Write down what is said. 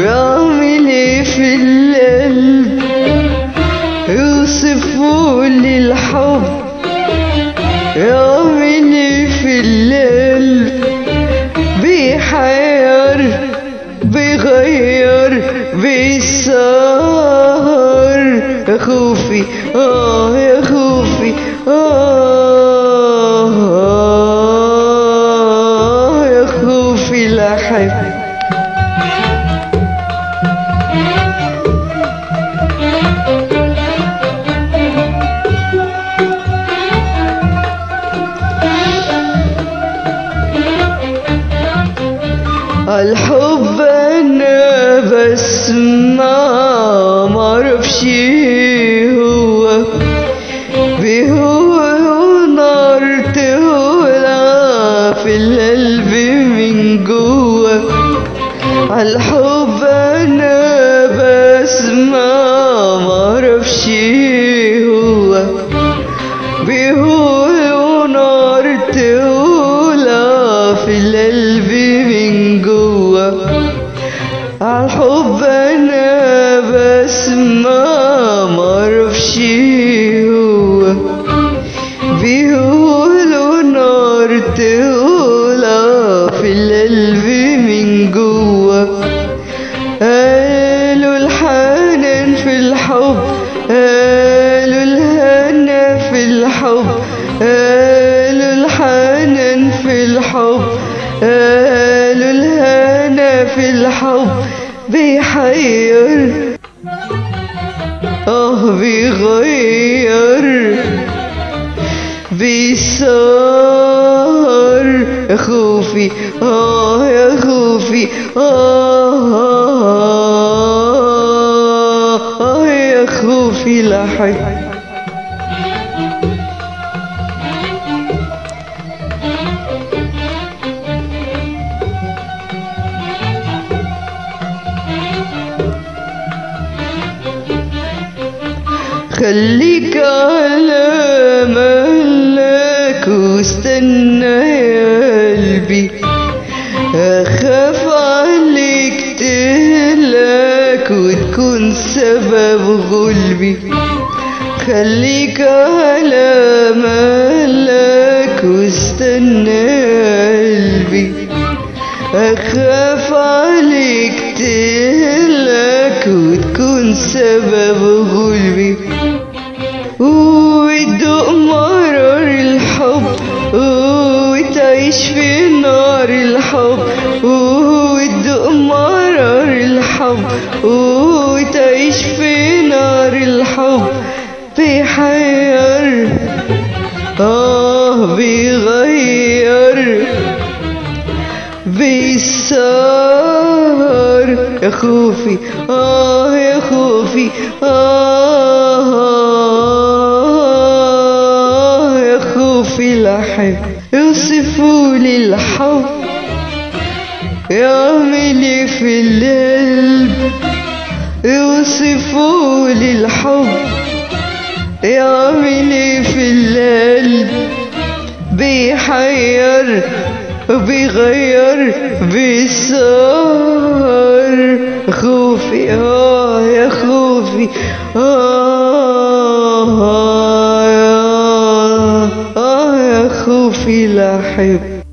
بعمل ايه في القلب يوصفولي الحب يعمل ايه في القلب بيحير بيغير بيسهر يا خوفي اه يا خوفي اه يا خوفي لحب الحب انا بسمع معرفش هو بهو نار تولع في القلب من جوه الحب انا بسمع معرفش هو بهو نار تولع في القلب من جوه عالحب انا بسمع معرفش هو بيقولوا نار تولع في القلب من جوه قالوا الحنان في الحب قالوا الهنا في الحب قالوا الحنان في الحب قالوا الهنا في الحب بيحير اه بيغير بيسار يا خوفي اه يا خوفي آه, آه, آه يا خوفي لحق خليك على مهلك واستنى يا قلبي اخاف عليك تهلك وتكون سبب غلبي خليك على مهلك واستنى يا قلبي اخاف عليك تهلك وتكون سبب غلبي وتدوق مرار الحب وتعيش في نار الحب وتدوق مرار الحب وتعيش في نار الحب بيحير اه بيغير بيسار يا خوفي اه يا خوفي آه يا خوفي لحب يوصفولي الحب يعمل في القلب يوصفولي الحب يعمل في القلب بيحير بيغير بيسار خوفي اه يا خوفي آه, آه, آه يا خوفي لاحب